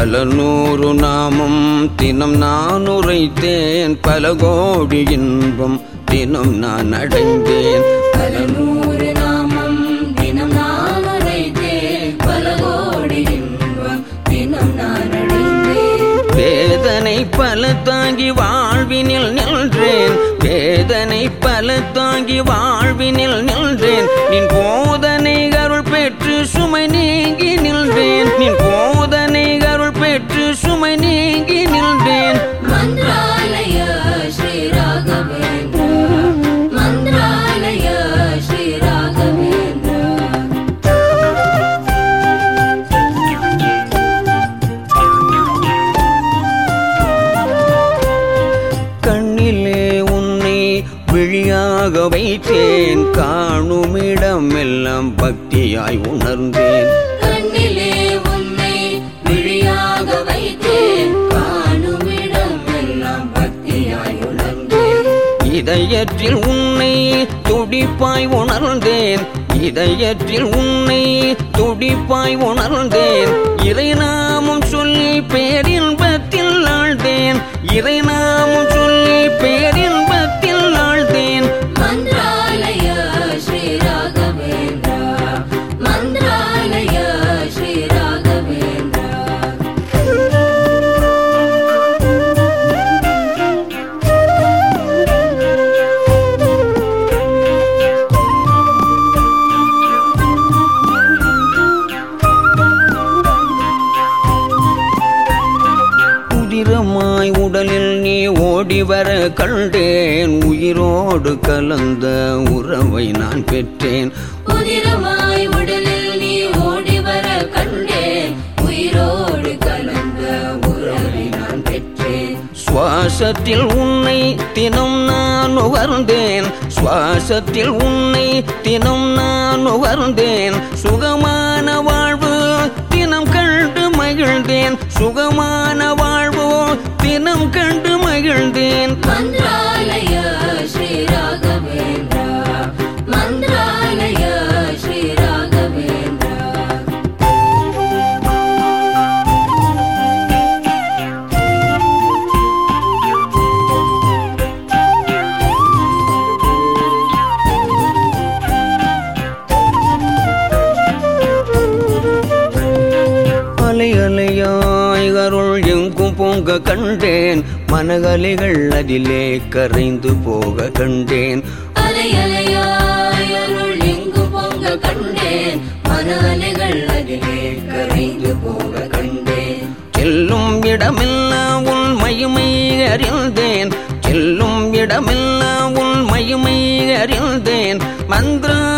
பல நூறு நாமம் தினம் நான் உரைத்தேன் பல கோடி இன்பம் தினம் நான் அடைந்தேன் பல நூறு நாமம் தினம் நான் உரைத்தேன் பல கோடி இன்பம் தினம் நான் அடைந்தேன் வேதனை பல தாங்கி வாழ்வினில் நின்றேன் வேதனை பல தாங்கி வாழ்வினில் நின்றேன் நின் போதனை அருள் பெற்று சுமை நீங்கி நின்றேன் நின் போதனை அருள் பெற்று சுமை நீங்கி நின்றேன் மந்திராலய ஸ்ரீ ராகவேந்திர மந்திராலய ஸ்ரீ ராகவேந்திர கண்ணிலே உன்னை விழியாக வைத்தேன் காணுமிடமெல்லாம் பக்தியாய் உணர்ந்தேன் கண்ணிலே உன்னை விழியாக வைத்தேன் காணுமிடம் எல்லாம் பக்தியாய் உணர்ந்தேன் இதயத்தில் உன்னை துடிப்பாய் உணர்ந்தேன் இதயத்தில் உன்னை துடிப்பாய் உணர்ந்தேன் இறைநாமம் சொல்லி பேரின்பத்தில் ஆழ்ந்தேன் இறைநாமம் சொல்லி பேரின்பத்தில் ஆழ்ந்தேன் மந்திராலய ஸ்ரீ ராகவேந்திர மந்திராலய ஸ்ரீ ராகவேந்திர உதிரமாய் உடலில் நீ ஓடி வர கண்டேன் உயிரோடு கலந்த உறவை நான் பெற்றேன் உதிரமாய் உடலில் நீ ஓடி வர கண்டேன் உயிரோடு கலந்த உறவை நான் பெற்றேன் சுவாசத்தில் உன்னை தினம் நான் உகர்ந்தேன் சுவாசத்தில் உன்னை தினம் நான் உகர்ந்தேன் சுகமான வாழ்வு தினம் கண்டு மகிழ்ந்தேன் சுகமான வாழ்வு தினம் கண்டு மகிழ்ந்தேன் மந்திராலய ஸ்ரீ ராகவேந்திர மந்திராலய ஸ்ரீ ராகவேந்திர அலை அலையாய் அருள் எங்கும் பொங்க கண்டேன் மனகலைகள் அதிலே கரைந்து போக கண்டேன் அலை அலையாய் அருள் எங்கு பொங்க கண்டேன் மன அலைகள் அதிலே கரைந்து போக கண்டேன் செல்லும் இடமெல்லாம் உன் மகிமை அறிந்தேன் செல்லும் இடமெல்லாம் உன் மகிமை அறிந்தேன் மந்திரா